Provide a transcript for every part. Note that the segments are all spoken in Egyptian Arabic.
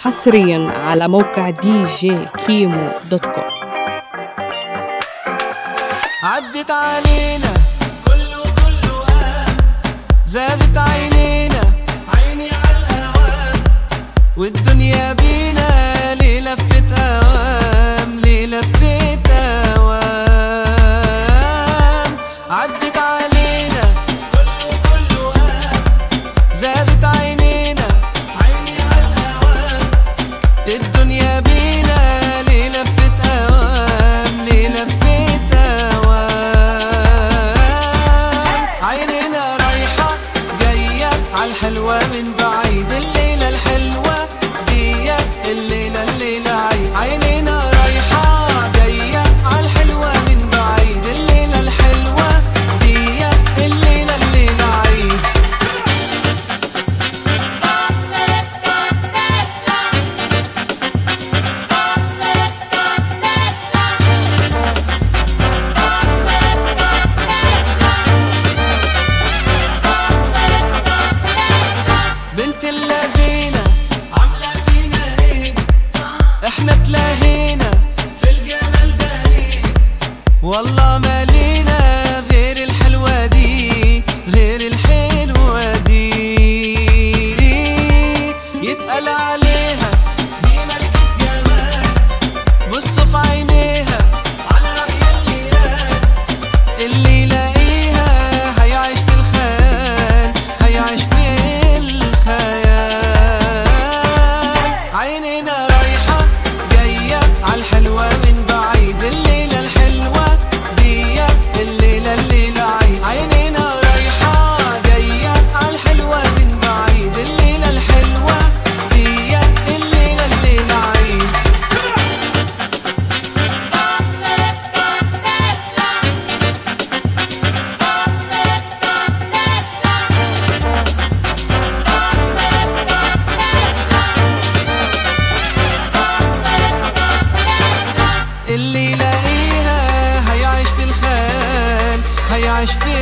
حصريا على موقع دي جي كيمو دوت كوم عدت علينا كله كله قام زادت عينينا عيني على الهوام والدنيا بينا ليه لفت اوام ليه لفت اوام عدت علينا كله كله قام زادت عينينا عيني على الهوام الدنيا بينا ليه لفت اوام ليه لفت اوام عينينا رايحة جاية عالحلوة من بعيد الليلة الحلوة دي الليلة الليلة عيد عينينا رايحة جاية عالحلوة من بعيد الليلة الحلوة دي الليلة الليلة عيد بنت اللذينة عاملة فينا ايه احنا تلاهينا في الجمال ده ليه والله مالينا غير الحلوة دي غير الحلوة دي يتقال عليها دي ملكة جمال بصوا في عينيها على رأي اللي قال اللي يلاقيها هيعيش في الخيال هيعيش في الخيال عينينا رايحة جاية عالحلوة من بعيد الليلة الحلوة دي الليلة الليلة عيد عينينا رايحة جاية عالحلوة من بعيد الليلة الحلوة دي الليلة الليلة عيد اللي يلاقيها هيعيش في الخيال هيعيش في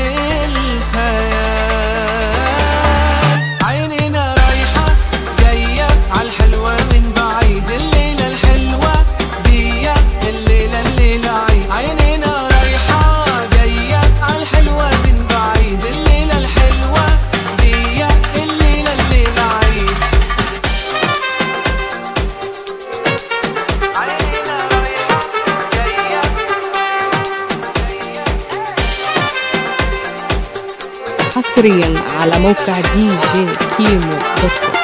الخيال عينينا رايحة جاية عالحلوة من بعيد الليلة الحلوة دي الليلة الليلة عيد عينينا رايحة جاية عالحلوة من بعيد الليلة الحلوة دي الليلة الليلة عيد عينينا رايحة جاية حصريا على موقع دي جي كيمو دوت كوم